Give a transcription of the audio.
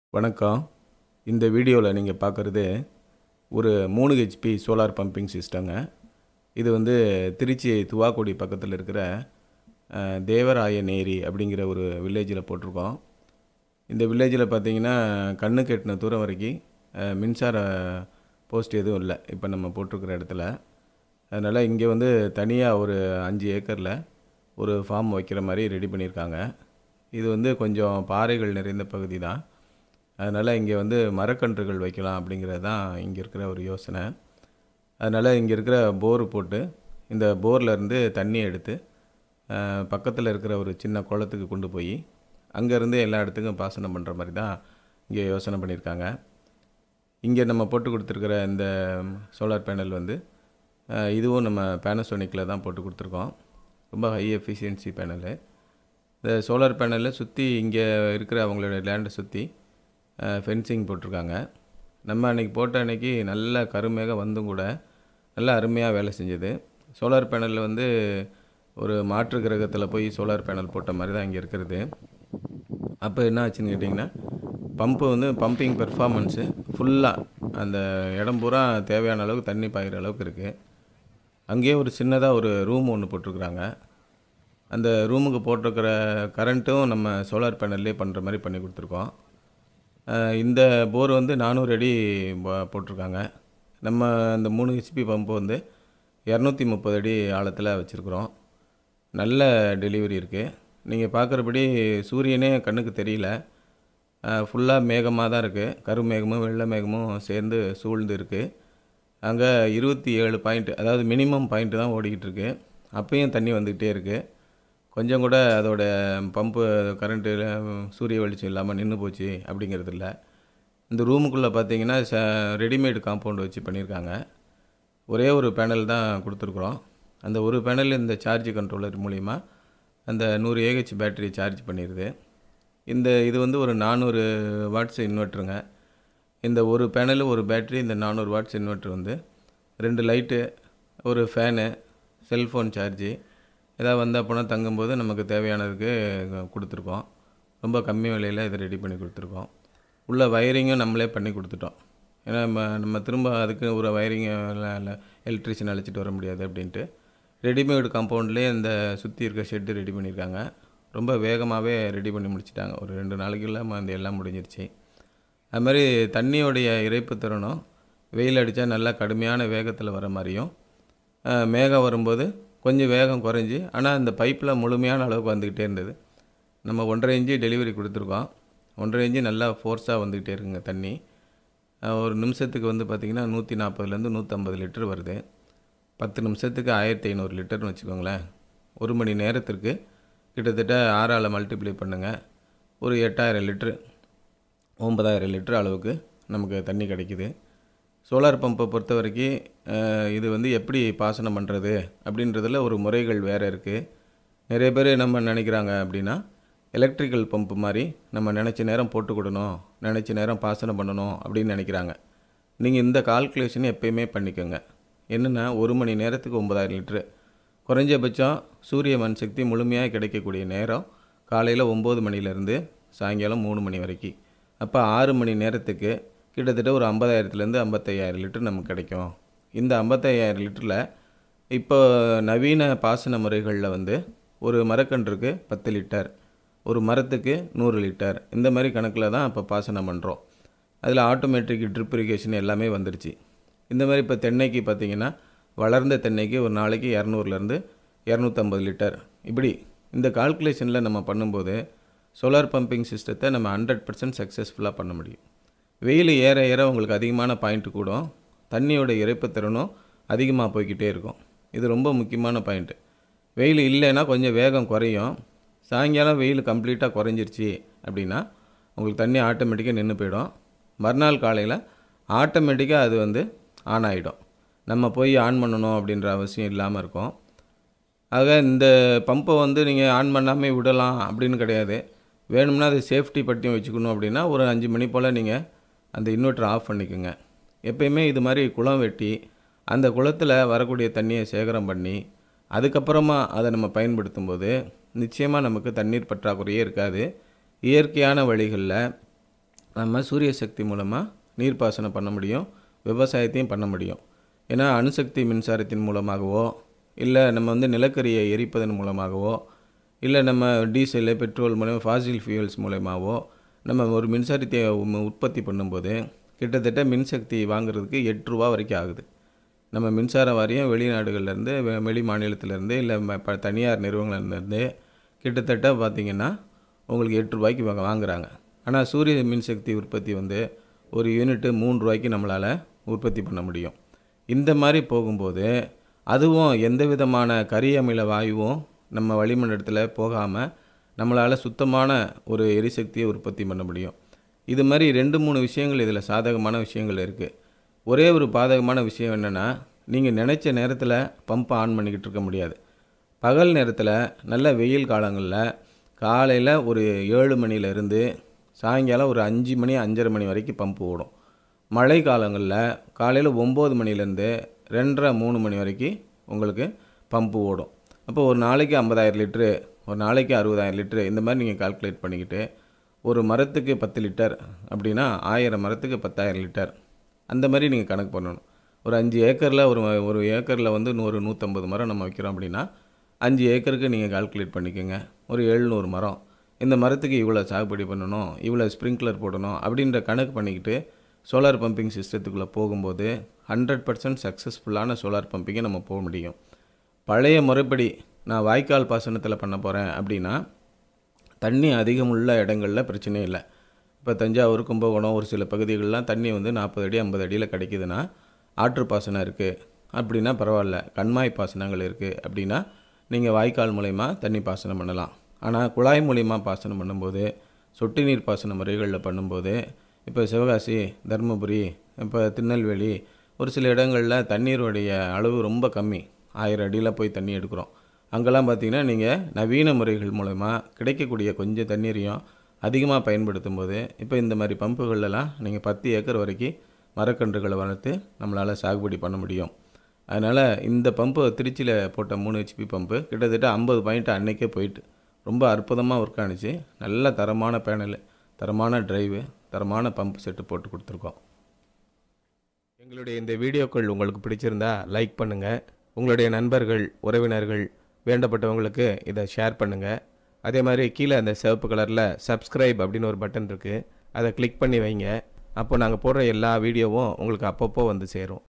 வணக்கம் இந்த வீடியோவில் நீங்கள் பார்க்குறது ஒரு மூணு ஹெச்பி சோலார் பம்பிங் சிஸ்டங்க இது வந்து திருச்சி துவாக்குடி பக்கத்தில் இருக்கிற அஹ், தேவராயநேரி அப்படிங்கிற ஒரு வில்லேஜில் போட்டிருக்கோம் இந்த வில்லேஜில் பார்த்தீங்கன்னா கண்ணு கெட்டின தூரம் வரைக்கும் அஹ், மின்சார போஸ்ட் எதுவும் இல்லை இப்போ நம்ம போட்டிருக்கிற இடத்துல அதனால் இங்கே வந்து தனியாக ஒரு அஞ்சு ஏக்கரில் ஒரு ஃபார்ம் வைக்கிற மாதிரி ரெடி பண்ணியிருக்காங்க இது வந்து கொஞ்சம் பாறைகள் நிறைந்த பகுதி தான் அதனால் இங்கே வந்து மரக்கன்றுகள் வைக்கலாம் அப்படிங்கிறது தான் இங்கே இருக்கிற ஒரு யோசனை அதனால் இங்கே இருக்கிற போர் போட்டு இந்த போர்ல இருந்து தண்ணி எடுத்து பக்கத்தில் இருக்கிற ஒரு சின்ன குளத்துக்கு கொண்டு போய் அங்கேருந்து எல்லா இடத்துக்கும் பாசனம் பண்ணுற மாதிரி தான் இங்கே யோசனை பண்ணியிருக்காங்க இங்கே நம்ம போட்டு கொடுத்துருக்கிற இந்த சோலார் பேனல் வந்து அஹ், இதுவும் நம்ம பேனசோனிக்கில் தான் போட்டு கொடுத்துருக்கோம் ரொம்ப ஹை எஃபிஷியன்சி பேனலு இந்த சோலார் பேனலில் சுற்றி இங்கே இருக்கிற அவங்களோட லேண்டை சுற்றி ஃபென்சிங் போட்டிருக்காங்க நம்ம அன்றைக்கி போட்ட அன்னைக்கு நல்ல கருமேகம் வந்தும் கூட நல்லா அருமையாக வேலை செஞ்சது சோலார் பேனலில் வந்து ஒரு மாற்று கிரகத்தில் போய் சோலார் பேனல் போட்ட மாதிரி தான் இங்கே இருக்கிறது அப்போ என்ன ஆச்சுன்னு கேட்டிங்கன்னா பம்பு வந்து பம்பிங் பெர்ஃபார்மன்ஸு ஃபுல்லாக அந்த இடம் பூரா தேவையான அளவுக்கு தண்ணி பாயிற அளவுக்கு இருக்குது அங்கேயே ஒரு சின்னதாக ஒரு ரூம் ஒன்று போட்டிருக்குறாங்க அந்த ரூமுக்கு போட்டிருக்கிற கரண்ட்டும் நம்ம சோலார் பேனல்லே பண்ணுற மாதிரி பண்ணி கொடுத்துருக்கோம் அஹ் இந்த போர் வந்து நானூறு அடி ப- போட்டிருக்காங்க நம்ம அந்த மூணு ஹெச்பி பம்பு வந்து இரநூத்தி முப்பது அடி ஆழத்தில் வச்சுருக்குறோம் நல்ல டெலிவரி இருக்குது நீங்கள் பார்க்குறபடி சூரியனே கண்ணுக்கு தெரியல ஃபுல்லாக மேகமாக தான் இருக்குது கருமேகமும் வெள்ளை மேகமும் சேர்ந்து சூழ்ந்து இருக்குது அங்கே இருபத்தி ஏழு பாயிண்ட் அதாவது மினிமம் பாயிண்ட் தான் ஓடிக்கிட்டு இருக்கு அப்பயும் தண்ணி வந்துக்கிட்டே இருக்குது கொஞ்சம் கூட அதோட பம்பு கரண்ட்டு சூரிய வெளிச்சம் இல்லாமல் நின்று போச்சு அப்படிங்கிறது இல்லை இந்த ரூமுக்குள்ளே பார்த்தீங்கன்னா ச ரெடிமேட் காம்பவுண்ட் வச்சு பண்ணியிருக்காங்க ஒரே ஒரு பேனல் தான் கொடுத்துருக்குறோம் அந்த ஒரு பேனல் இந்த சார்ஜ் கண்ட்ரோலர் மூலிமா அந்த நூறு ஏஹெச் பேட்டரி சார்ஜ் பண்ணிடுது இந்த இது வந்து ஒரு நானூறு வாட்ஸ் இன்வெர்ட்டருங்க இந்த ஒரு பேனலு ஒரு பேட்டரி இந்த நானூறு வாட்ஸ் இன்வெர்ட்டர் வந்து ரெண்டு லைட்டு ஒரு ஃபேனு செல்ஃபோன் சார்ஜு ஏதாவது வந்தால் போனால் தங்கும்போது நமக்கு தேவையானதுக்கு கொடுத்துருக்கோம் ரொம்ப கம்மி விலையில் இதை ரெடி பண்ணி கொடுத்துருக்கோம் உள்ள வயரிங்கும் நம்மளே பண்ணி கொடுத்துட்டோம் ஏன்னா நம்ம நம்ம திரும்ப அதுக்கு ஒரு வயரிங் எலக்ட்ரிஷியன் அழைச்சிட்டு வர முடியாது அப்படின்ட்டு ரெடிமேடு காம்பவுண்ட்லேயே இந்த சுற்றி இருக்க ஷெட்டு ரெடி பண்ணியிருக்காங்க ரொம்ப வேகமாகவே ரெடி பண்ணி முடிச்சிட்டாங்க ஒரு ரெண்டு நாளைக்குள்ள அந்த எல்லாம் முடிஞ்சிருச்சு அது மாதிரி தண்ணியோடைய இறைப்பு திறனும் வெயில் அடித்தா நல்லா கடுமையான வேகத்தில் வர மாதிரியும் அஹ், மேகம் வரும்போது கொஞ்சம் வேகம் குறைஞ்சி ஆனால் அந்த பைப்பில் முழுமையான அளவுக்கு வந்துக்கிட்டே இருந்தது நம்ம ஒன்றரை இன்ச்சு டெலிவரி கொடுத்துருக்கோம் ஒன்றரை இன்ச்சு நல்லா ஃபோர்ஸாக வந்துக்கிட்டே இருக்குங்க தண்ணி அஹ், ஒரு நிமிஷத்துக்கு வந்து பார்த்திங்கன்னா நூற்றி நாற்பதுலேருந்து நூற்றம்பது லிட்டர் வருது பத்து நிமிஷத்துக்கு ஆயிரத்தி ஐநூறு லிட்டர்னு வச்சுக்கோங்களேன் ஒரு மணி நேரத்திற்கு கிட்டத்தட்ட ஆறால் மல்டிப்ளை பண்ணுங்கள் ஒரு எட்டாயிரம் லிட்ரு ஒன்பதாயிரம் லிட்டர் அளவுக்கு நமக்கு தண்ணி கிடைக்குது சோலார் பம்பை பொறுத்த வரைக்கும் அஹ், இது வந்து எப்படி பாசனம் பண்ணுறது அப்படின்றதுல ஒரு முறைகள் வேறு இருக்குது நிறைய பேர் நம்ம நினைக்கிறாங்க அப்படின்னா எலக்ட்ரிக்கல் பம்பு மாதிரி நம்ம நினச்ச நேரம் போட்டுக்கிடணும் நினச்ச நேரம் பாசனம் பண்ணணும் அப்படின்னு நினைக்கிறாங்க நீங்கள் இந்த கால்குலேஷன் எப்பயுமே பண்ணிக்கோங்க என்னென்னா ஒரு மணி நேரத்துக்கு ஒன்பதாயிரம் லிட்ரு குறைஞ்சபட்சம் சூரிய மண் சக்தி முழுமையாக கிடைக்கக்கூடிய நேரம் காலையில் ஒம்பது மணிலேருந்து சாயங்காலம் மூணு மணி வரைக்கும் அப்போ ஆறு மணி நேரத்துக்கு கிட்டத்தட்ட ஒரு ஐம்பதாயிரத்துலேருந்து ஐம்பத்தையாயிரம் லிட்டர் நமக்கு கிடைக்கும் இந்த ஐம்பத்தையாயிரம் லிட்டரில் இப்போ நவீன பாசன முறைகளில் வந்து ஒரு மரக்கன்றுக்கு பத்து லிட்டர் ஒரு மரத்துக்கு நூறு லிட்டர் இந்த மாதிரி கணக்கில் தான் இப்போ பாசனம் பண்ணுறோம் அதில் ஆட்டோமேட்டிக் ட்ரிப் இரிகேஷன் எல்லாமே வந்துருச்சு இந்த மாதிரி இப்போ தென்னைக்கு பார்த்தீங்கன்னா வளர்ந்த தென்னைக்கு ஒரு நாளைக்கு இரநூறுலேருந்து இரநூத்தம்பது லிட்டர் இப்படி இந்த கால்குலேஷனில் நம்ம பண்ணும்போது சோலார் பம்பிங் சிஸ்டத்தை நம்ம ஹண்ட்ரட் பர்சன்ட் சக்ஸஸ்ஃபுல்லாக பண்ண முடியும் வெயில் ஏற ஏற உங்களுக்கு அதிகமான பாயிண்ட் கூடும் தண்ணியோட இறைப்பு திறனும் அதிகமாக போய்க்கிட்டே இருக்கும் இது ரொம்ப முக்கியமான பாயிண்ட்டு வெயில் இல்லைன்னா கொஞ்சம் வேகம் குறையும் சாயங்காலம் வெயில் கம்ப்ளீட்டாக குறைஞ்சிருச்சு அப்படின்னா உங்களுக்கு தண்ணி ஆட்டோமேட்டிக்காக நின்று போயிடும் மறுநாள் காலையில் ஆட்டோமேட்டிக்காக அது வந்து ஆன் ஆகிடும் நம்ம போய் ஆன் பண்ணணும் அப்படின்ற அவசியம் இல்லாமல் இருக்கும் ஆக இந்த பம்பை வந்து நீங்கள் ஆன் பண்ணாமல் விடலாம் அப்படின்னு கிடையாது வேணும்னா அது சேஃப்டி பட்டியும் வச்சுக்கணும் அப்படின்னா ஒரு அஞ்சு மணி போல் நீங்கள் அந்த இன்வெர்ட்டர் ஆஃப் பண்ணிக்கோங்க எப்பயுமே இது மாதிரி குளம் வெட்டி அந்த குளத்தில் வரக்கூடிய தண்ணியை சேகரம் பண்ணி அதுக்கப்புறமா அதை நம்ம பயன்படுத்தும் போது நிச்சயமாக நமக்கு தண்ணீர் பற்றாக்குறையே இருக்காது இயற்கையான வழிகளில் நம்ம சூரிய சக்தி மூலமாக நீர்ப்பாசனம் பண்ண முடியும் விவசாயத்தையும் பண்ண முடியும் ஏன்னா அணுசக்தி மின்சாரத்தின் மூலமாகவோ இல்லை நம்ம வந்து நிலக்கரியை எரிப்பதன் மூலமாகவோ இல்லை நம்ம டீசலு பெட்ரோல் மூலமாக ஃபாசில் ஃபியூல்ஸ் மூலமாகவோ நம்ம ஒரு மின்சாரத்தை உம் உற்பத்தி பண்ணும்போது கிட்டத்தட்ட மின்சக்தி வாங்குறதுக்கு எட்டு ரூபா வரைக்கும் ஆகுது நம்ம மின்சார வாரியம் வெளிநாடுகள்லேருந்து வெளி மாநிலத்திலேருந்து இல்லை ம- ப தனியார் நிறுவனங்கள்லேருந்து கிட்டத்தட்ட பார்த்திங்கன்னா உங்களுக்கு எட்டு ரூபாய்க்கு வாங்க வாங்குறாங்க ஆனால் சூரிய மின்சக்தி உற்பத்தி வந்து ஒரு யூனிட்டு மூணு ரூபாய்க்கு நம்மளால் உற்பத்தி பண்ண முடியும் இந்த மாதிரி போகும்போது அதுவும் எந்த விதமான கரி அமில வாயுவும் நம்ம வளிமண்டலத்தில் போகாமல் நம்மளால் சுத்தமான ஒரு எரிசக்தியை உற்பத்தி பண்ண முடியும் இது மாதிரி ரெண்டு மூணு விஷயங்கள் இதில் சாதகமான விஷயங்கள் இருக்குது ஒரே ஒரு பாதகமான விஷயம் என்னென்னா நீங்கள் நினச்ச நேரத்தில் பம்பை ஆன் பண்ணிக்கிட்டு இருக்க முடியாது பகல் நேரத்தில் நல்ல வெயில் காலங்களில் காலையில் ஒரு ஏழு மணிலேருந்து சாயங்காலம் ஒரு அஞ்சு மணி அஞ்சரை மணி வரைக்கும் பம்பு ஓடும் மழை காலங்களில் காலையில் ஒம்பது மணிலேருந்து ரெண்டரை மூணு மணி வரைக்கும் உங்களுக்கு பம்பு ஓடும் அப்போ ஒரு நாளைக்கு ஐம்பதாயிரம் லிட்ரு ஒரு நாளைக்கு அறுபதாயிரம் லிட்ரு இந்த மாதிரி நீங்கள் கால்குலேட் பண்ணிக்கிட்டு ஒரு மரத்துக்கு பத்து லிட்டர் அப்படின்னா ஆயிரம் மரத்துக்கு பத்தாயிரம் லிட்டர் அந்த மாதிரி நீங்கள் கணக்கு பண்ணணும் ஒரு அஞ்சு ஏக்கரில் ஒரு ஒரு ஏக்கரில் வந்து நூறு நூற்றம்பது மரம் நம்ம வைக்கிறோம் அப்படின்னா அஞ்சு ஏக்கருக்கு நீங்கள் கால்குலேட் பண்ணிக்கோங்க ஒரு எழுநூறு மரம் இந்த மரத்துக்கு இவ்வளோ சாகுபடி பண்ணணும் இவ்வளோ ஸ்ப்ரிங்க்லர் போடணும் அப்படின்ற கணக்கு பண்ணிக்கிட்டு சோலார் பம்பிங் சிஸ்டத்துக்குள்ளே போகும்போது ஹண்ட்ரட் பர்சன்ட் சக்ஸஸ்ஃபுல்லான சோலார் பம்பிங்கை நம்ம போக முடியும் பழைய முறைப்படி நான் வாய்க்கால் பாசனத்தில் பண்ண போகிறேன் அப்படின்னா தண்ணி அதிகமுள்ள இடங்களில் பிரச்சனை இல்லை இப்போ தஞ்சாவூர் கும்பகோணம் ஒரு சில பகுதிகளெலாம் தண்ணி வந்து நாற்பது அடி ஐம்பது அடியில் கிடைக்குதுன்னா ஆற்று பாசனம் இருக்குது அப்படின்னா பரவாயில்ல கண்மாய் பாசனங்கள் இருக்குது அப்படின்னா நீங்கள் வாய்க்கால் மூலயமா தண்ணி பாசனம் பண்ணலாம் ஆனால் குழாய் மூலயமா பாசனம் பண்ணும்போது சொட்டு நீர் பாசன முறைகளில் பண்ணும்போது இப்போ சிவகாசி தருமபுரி இப்போ திருநெல்வேலி ஒரு சில இடங்களில் தண்ணீருடைய அளவு ரொம்ப கம்மி ஆயிரம் அடியில் போய் தண்ணி எடுக்கிறோம் அங்கெல்லாம் பார்த்தீங்கன்னா நீங்கள் நவீன முறைகள் மூலமா கிடைக்கக்கூடிய கொஞ்சம் தண்ணீரையும் அதிகமாக பயன்படுத்தும் போது இப்போ இந்த மாதிரி பம்புகள்லாம் நீங்கள் பத்து ஏக்கர் வரைக்கும் மரக்கன்றுகளை வளர்த்து நம்மளால் சாகுபடி பண்ண முடியும் அதனால் இந்த பம்பு திருச்சியில் போட்ட மூணு ஹெச்பி பம்பு கிட்டத்தட்ட ஐம்பது பாயிண்ட் அன்னைக்கே போயிட்டு ரொம்ப அற்புதமாக ஒர்க் ஆணுச்சு நல்ல தரமான பேனல் தரமான டிரைவு தரமான பம்ப் செட்டு போட்டு கொடுத்துருக்கோம் எங்களுடைய இந்த வீடியோக்கள் உங்களுக்கு பிடிச்சிருந்தா லைக் பண்ணுங்கள் உங்களுடைய நண்பர்கள் உறவினர்கள் வேண்டப்பட்டவங்களுக்கு இதை ஷேர் பண்ணுங்கள் அதே மாதிரி கீழே அந்த சிவப்பு கலரில் சப்ஸ்கிரைப் அப்படின்னு ஒரு பட்டன் இருக்குது அதை கிளிக் பண்ணி வைங்க அப்போ நாங்கள் போடுற எல்லா வீடியோவும் உங்களுக்கு அப்பப்போ வந்து சேரும்